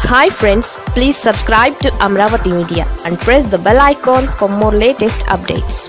hi friends please subscribe to Amaravati media and press the bell icon for more latest updates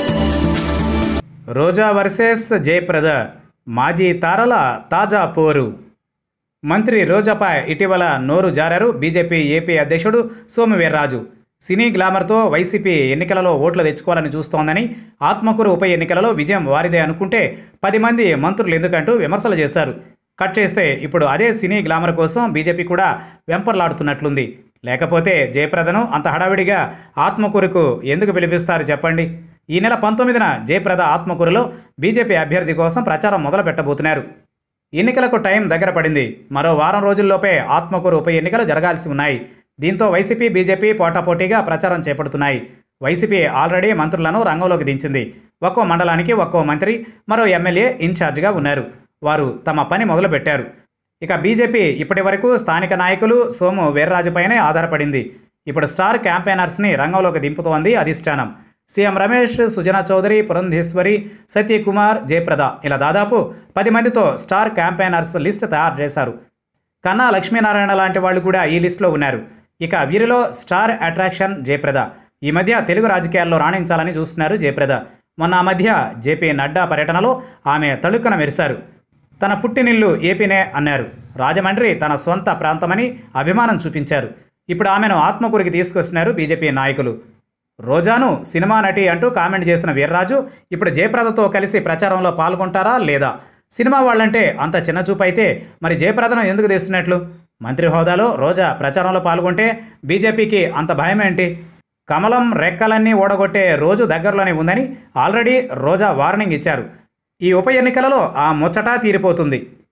Roja versus Jayaprada మాజీ తారల తాజా పోరు మంత్రి రోజాపై ఇటీవల నోరు జారారు బీజేపీ ఏపీ అధ్యక్షుడు సోమవీర్రాజు సినీ గ్లామర్తో వైసీపీ ఎన్నికలలో ఓట్లు తెచ్చుకోవాలని చూస్తోందని ఆత్మకూరు ఉప ఎన్నికలలో విజయం వారిదే అనుకుంటే పది మంది మంత్రులు ఎందుకంటూ విమర్శలు చేశారు కట్ చేస్తే ఇప్పుడు అదే సినీ గ్లామర్ కోసం బీజేపీ కూడా వెంపర్లాడుతున్నట్లుంది లేకపోతే జయప్రదను అంత హడావిడిగా ఆత్మకూరుకు ఎందుకు పిలిపిస్తారు చెప్పండి ఈ నెల పంతొమ్మిదిన జయప్రద ఆత్మకూరులో బీజేపీ అభ్యర్థి కోసం ప్రచారం మొదలు పెట్టబోతున్నారు ఎన్నికలకు టైం దగ్గర పడింది మరో వారం రోజుల్లోపే ఆత్మకూరు ఉప ఎన్నికలు జరగాల్సి ఉన్నాయి దీంతో వైసీపీ బీజేపీ పోటాపోటీగా ప్రచారం చేపడుతున్నాయి వైసీపీ ఆల్రెడీ మంత్రులను రంగంలోకి దించింది ఒక్కో మండలానికి ఒక్కో మంత్రి మరో ఎమ్మెల్యే ఇన్ఛార్జిగా ఉన్నారు వారు తమ పని మొదలుపెట్టారు ఇక బీజేపీ ఇప్పటి వరకు స్థానిక నాయకులు సోము వీర్రాజుపైనే ఆధారపడింది ఇప్పుడు స్టార్ క్యాంపెయినర్స్ని రంగంలోకి దింపుతోంది అధిష్టానం సీఎం రమేష్ సుజనా చౌదరి పురంధేశ్వరి సత్యకుమార్ జయప్రద ఇలా దాదాపు పది మందితో స్టార్ క్యాంపెయినర్స్ లిస్ట్ తయారు చేశారు కన్నా లక్ష్మీనారాయణ లాంటి వాళ్ళు కూడా ఈ లిస్టులో ఉన్నారు ఇక వీరిలో స్టార్ అట్రాక్షన్ జయప్రద ఈ మధ్య తెలుగు రాజకీయాల్లో రాణించాలని చూస్తున్నారు జయప్రద మొన్న ఆ మధ్య జేపీ నడ్డా పర్యటనలో ఆమె తళుక్కున మెరిశారు తన పుట్టినిల్లు ఏపీనే అన్నారు రాజమండ్రి తన సొంత ప్రాంతమని అభిమానం చూపించారు ఇప్పుడు ఆమెను ఆత్మకూరికి తీసుకొస్తున్నారు బీజేపీ నాయకులు రోజాను సినిమా నటి అంటూ కామెంట్ చేసిన వీర్రాజు ఇప్పుడు జయప్రదతో కలిసి ప్రచారంలో పాల్గొంటారా లేదా సినిమా వాళ్ళంటే అంత చిన్న చూపు అయితే మరి జయప్రదను ఎందుకు తెస్తున్నట్లు మంత్రి హోదాలో రోజా ప్రచారంలో పాల్గొంటే బీజేపీకి అంత భయమేంటి కమలం రెక్కలన్నీ ఓడగొట్టే రోజు దగ్గరలోనే ఉందని ఆల్రెడీ రోజా వార్నింగ్ ఇచ్చారు ఈ ఉప ఎన్నికలలో ఆ ముచ్చట తీరిపోతుంది